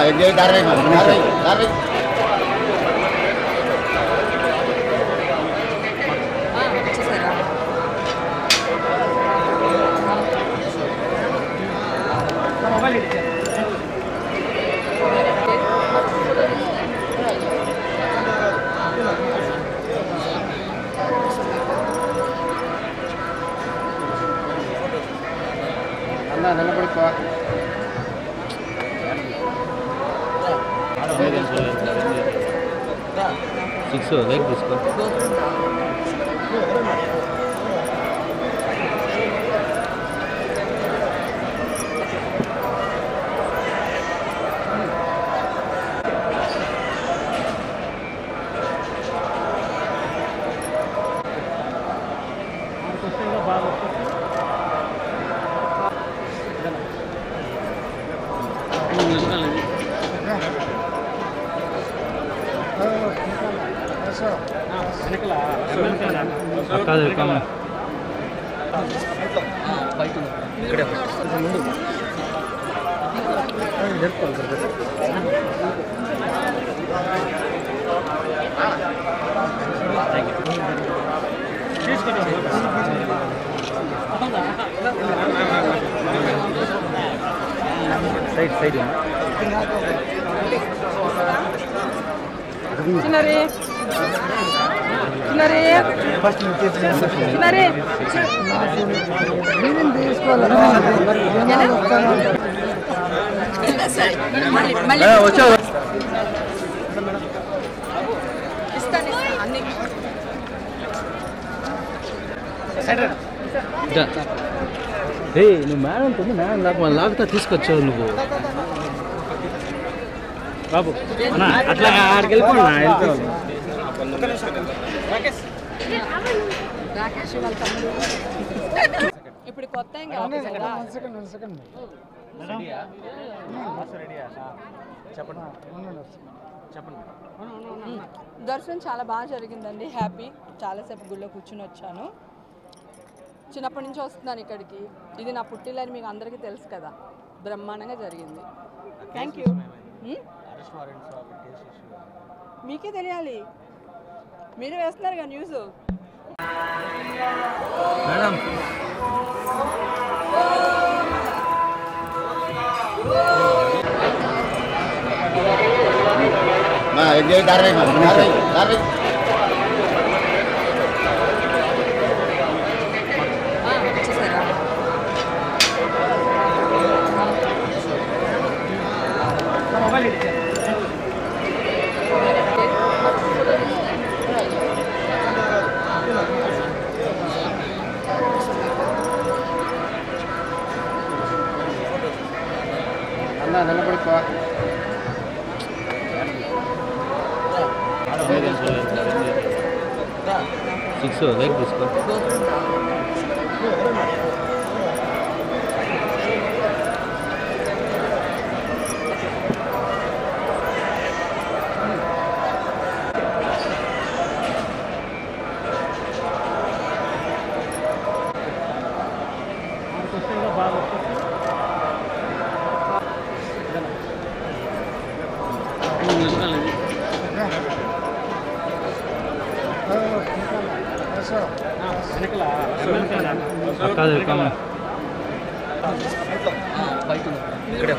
వచ్చేసారా అన్న నిలబడిపో six like తీసుకో కాదు కమ్మ ఇక్కడే సైడ్ సైడ్ చిన్నరి చిన్నరి చిన్నరి సరే మళ్ళీ మళ్ళీ వచ్చా ఇస్తాను ఇస్తాను అన్ని ఏ నువ్వు మేడం ఉంటుంది మేడం లాగా వాళ్ళు లాగుతా తీసుకొచ్చావు నువ్వు బాబు అన్నా అట్లా ఆడికి వెళ్ళిపోండి వెళ్ళిపోవాలి రాకేష్ వాళ్ళ తమ్ముడు ఇప్పుడు కొత్త ఏం కావాలి కదా ఉమ్. దర్శనం చాలా బాగా జరిగిందండి హ్యాపీ చాలాసేపు గుళ్ళో కూర్చుని వచ్చాను చిన్నప్పటి నుంచి వస్తున్నాను ఇక్కడికి ఇది నా పుట్టిల్లని మీకు అందరికీ తెలుసు కదా బ్రహ్మాండంగా జరిగింది థ్యాంక్ యూ మీకే తెలియాలి మీరు వేస్తున్నారు కదా న్యూస్ మేడం వచ్చేసారా అన్న నిలబడిపో సిక్స్ లైక్ తీసుకో కాదు కమ్మ ఇక్కడే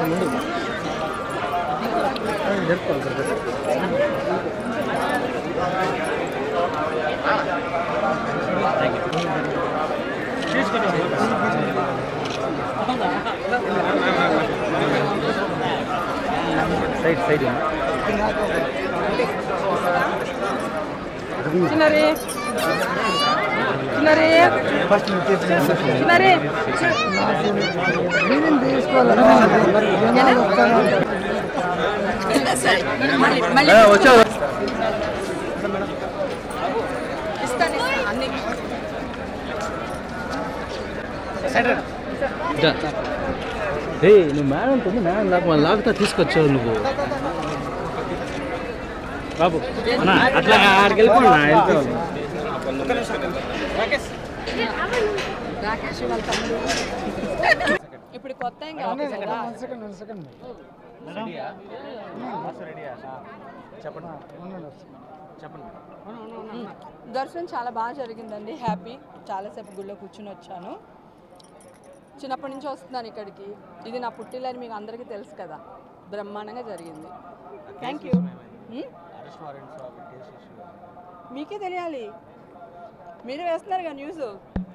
సైడ్ సైడ్ చిన్నరి చిన్నరి చిన్నరి సరే మళ్ళీ మళ్ళీ వచ్చా ఇస్తాను ఇస్తాను అన్ని ఏ నువ్వు మేడం ఉంటుంది మేడం లాగా వాళ్ళు లాగుతా తీసుకొచ్చావు నువ్వు బాబు అన్నా అట్లా ఆడికి వెళ్ళిపోండి వెళ్ళిపోవాలి రాకేష్ వాళ్ళ తమ్ముడు ఇప్పుడు కొత్త ఏం కావాలి కదా చెప్పండి చెప్పండి దర్శనం చాలా బాగా జరిగిందండి హ్యాపీ చాలాసేపు గుళ్ళో కూర్చుని వచ్చాను చిన్నప్పటి నుంచి వస్తున్నాను ఇక్కడికి ఇది నా పుట్టిల్లని మీకు అందరికీ తెలుసు కదా బ్రహ్మాండంగా జరిగింది thank you arrest warrants case మీకే తెలియాలి మీరు వేస్తున్నారు కదా న్యూస్